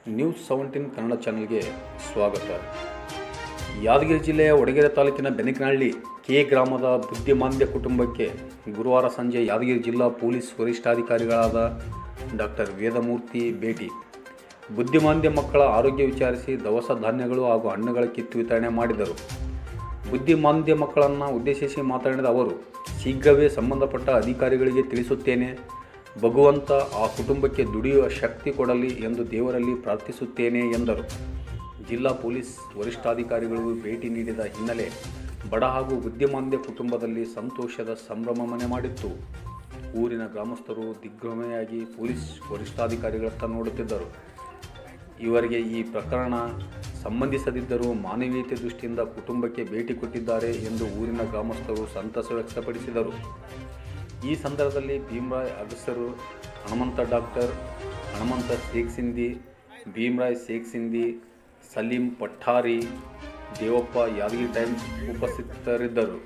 news seventeen Kannada ಚಾನೆಲ್ಗೆ ಸ್ವಾಗತ ಯಾದಗಿರಿ ಜಿಲ್ಲೆಯ ವಡಗೆರೆ ತಾಲೂಕಿನ ಬೆನಕನಹಳ್ಳಿ ಕೆ ಗ್ರಾಮದ ಬುದ್ಧಿಮಾಂದ್ಯ ಕುಟುಂಬಕ್ಕೆ ಗುರುವಾರ ಸಂಜೆ ಯಾದಗಿರಿ ಜಿಲ್ಲಾ ಪೊಲೀಸ್ ವರಿಷ್ಠಾಧಿಕಾರಿಗಳಾದ ಡಾಕ್ಟರ್ ವೇದಮೂರ್ತಿ ಭೇಟಿ ಬುದ್ಧಿಮಾಂದ್ಯ ಮಕ್ಕಳ ಆರೋಗ್ಯ ವಿಚಾರಿಸಿ ದವಸ ಧಾನ್ಯಗಳು ಹಾಗೂ ಹಣ್ಣುಗಳ ಕಿತ್ತು ವಿತರಣೆ ಮಾಡಿದರು ಬುದ್ಧಿಮಾಂದ್ಯ ಮಕ್ಕಳನ್ನು ಉದ್ದೇಶಿಸಿ ಮಾತನಾಡಿದ ಅವರು ಶೀಘ್ರವೇ ಸಂಬಂಧಪಟ್ಟ ಅಧಿಕಾರಿಗಳಿಗೆ ತಿಳಿಸುತ್ತೇನೆ ಭಗವಂತ ಆ ಕುಟುಂಬಕ್ಕೆ ದುಡಿಯುವ ಶಕ್ತಿ ಕೊಡಲಿ ಎಂದು ದೇವರಲ್ಲಿ ಪ್ರಾರ್ಥಿಸುತ್ತೇನೆ ಎಂದರು ಜಿಲ್ಲಾ ಪೊಲೀಸ್ ವರಿಷ್ಠಾಧಿಕಾರಿಗಳು ಭೇಟಿ ನೀಡಿದ ಹಿನ್ನೆಲೆ ಬಡ ಹಾಗೂ ಬುದ್ಧಿಮಾಂದ್ಯ ಕುಟುಂಬದಲ್ಲಿ ಸಂತೋಷದ ಸಂಭ್ರಮ ಮನೆ ಮಾಡಿತ್ತು ಊರಿನ ಗ್ರಾಮಸ್ಥರು ದಿಗ್ಭ್ರಮೆಯಾಗಿ ಪೊಲೀಸ್ ವರಿಷ್ಠಾಧಿಕಾರಿಗಳತ್ತ ನೋಡುತ್ತಿದ್ದರು ಇವರಿಗೆ ಈ ಪ್ರಕರಣ ಸಂಬಂಧಿಸದಿದ್ದರೂ ಮಾನವೀಯತೆ ದೃಷ್ಟಿಯಿಂದ ಕುಟುಂಬಕ್ಕೆ ಭೇಟಿ ಕೊಟ್ಟಿದ್ದಾರೆ ಎಂದು ಊರಿನ ಗ್ರಾಮಸ್ಥರು ಸಂತಸ ವ್ಯಕ್ತಪಡಿಸಿದರು ಈ ಸಂದರ್ಭದಲ್ಲಿ ಭೀಮರಾಯ್ ಅಗಸರು ಹನುಮಂತ ಡಾಕ್ಟರ್ ಹನುಮಂತ ಶೇಖ್ ಸಿಂಧಿ ಭೀಮರಾಯ್ ಶೇಖ್ ಸಿಂಧಿ ಸಲೀಂ ಪಠಾರಿ ದೇವಪ್ಪ ಯಾದಗಿರಿ ಟೈಮ್ಸ್ ಉಪಸ್ಥಿತರಿದ್ದರು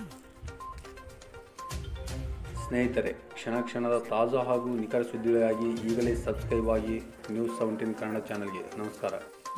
ಸ್ನೇಹಿತರೆ ಕ್ಷಣ ಕ್ಷಣದ ತಾಜಾ ಹಾಗೂ ನಿಖರ ಸುದ್ದಿಗಳಿಗಾಗಿ ಈಗಲೇ ಸಬ್ಸ್ಕ್ರೈಬ್ ಆಗಿ ನ್ಯೂಸ್ ಸೆವೆಂಟೀನ್ ಕನ್ನಡ ಚಾನಲ್ಗೆ ನಮಸ್ಕಾರ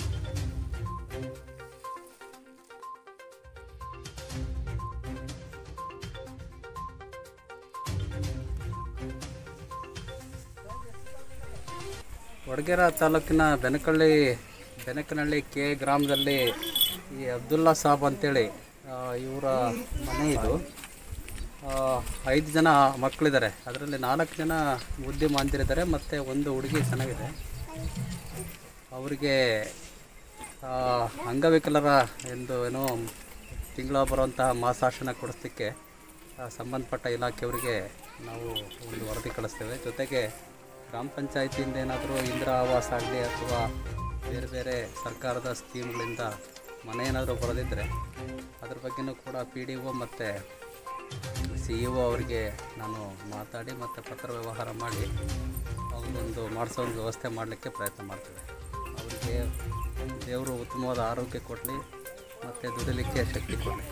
ವಡಗೇರ ತಾಲೂಕಿನ ಬೆನಕಳ್ಳಿ ಬೆನಕನಹಳ್ಳಿ ಕೆ ಗ್ರಾಮದಲ್ಲಿ ಈ ಅಬ್ದುಲ್ಲಾ ಸಾಬ್ ಅಂತೇಳಿ ಇವರ ಮನೆ ಇದು ಆ, ಐದು ಜನ ಮಕ್ಕಳಿದ್ದಾರೆ ಅದರಲ್ಲಿ ನಾಲ್ಕು ಜನ ಬುದ್ಧಿಮಾಂದ್ಯರಿದ್ದಾರೆ ಮತ್ತು ಒಂದು ಹುಡುಗಿ ಚೆನ್ನಾಗಿದೆ ಅವರಿಗೆ ಆ, ಅಂಗವಿಕಲರ ಎಂದು ಏನೋ ತಿಂಗಳ ಬರುವಂತಹ ಮಾಸಾಶನ ಕೊಡಿಸ್ಲಿಕ್ಕೆ ಆ, ಸಂಬಂಧಪಟ್ಟ ಇಲಾಖೆಯವರಿಗೆ ನಾವು ಒಂದು ವರದಿ ಕಳಿಸ್ತೇವೆ ಜೊತೆಗೆ ಗ್ರಾಮ ಪಂಚಾಯತಿಯಿಂದ ಏನಾದರೂ ಇಂದಿರಾ ಆವಾಸ ಆಗಲಿ ಅಥವಾ ಬೇರೆ ಬೇರೆ ಸರ್ಕಾರದ ಸ್ಕೀಮ್ಗಳಿಂದ ಮನೆ ಏನಾದರೂ ಬರೋದಿದ್ದರೆ ಅದ್ರ ಬಗ್ಗೆನೂ ಕೂಡ ಪಿ ಡಿ ಒ ಮತ್ತು ಸಿ ಇ ಒ ಅವರಿಗೆ ನಾನು ಮಾತಾಡಿ ಮತ್ತು ಪತ್ರ ವ್ಯವಹಾರ ಮಾಡಿ ಅವ್ರಿಗೊಂದು ಮಾಡಿಸೋ ಒಂದು ವ್ಯವಸ್ಥೆ ಮಾಡಲಿಕ್ಕೆ ಪ್ರಯತ್ನ ಮಾಡ್ತೇವೆ ಅವರಿಗೆ ದೇವರು ಉತ್ತಮವಾದ ಆರೋಗ್ಯ ಕೊಡಲಿ ಮತ್ತು ದುಡಿಲಿಕ್ಕೆ ಶಕ್ತಿ ಕೊಡಲಿ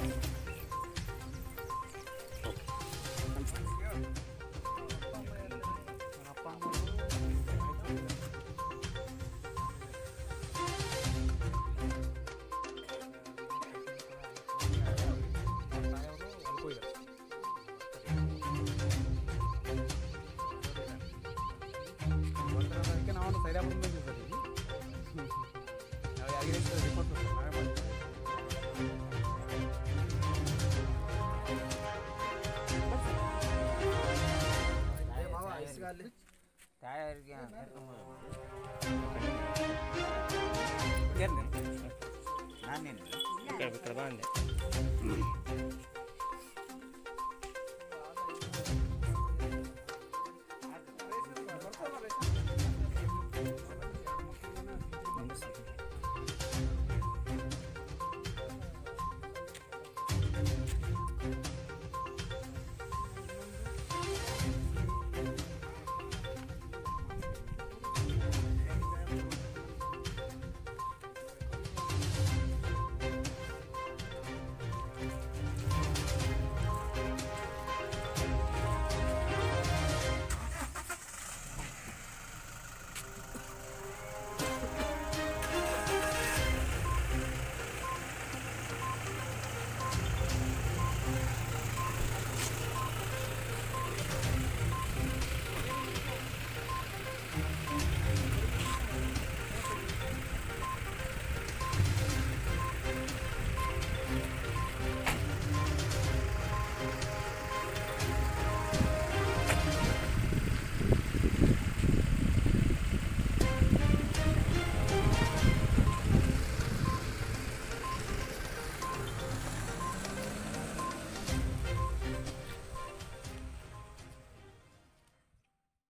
ನಾನೇನು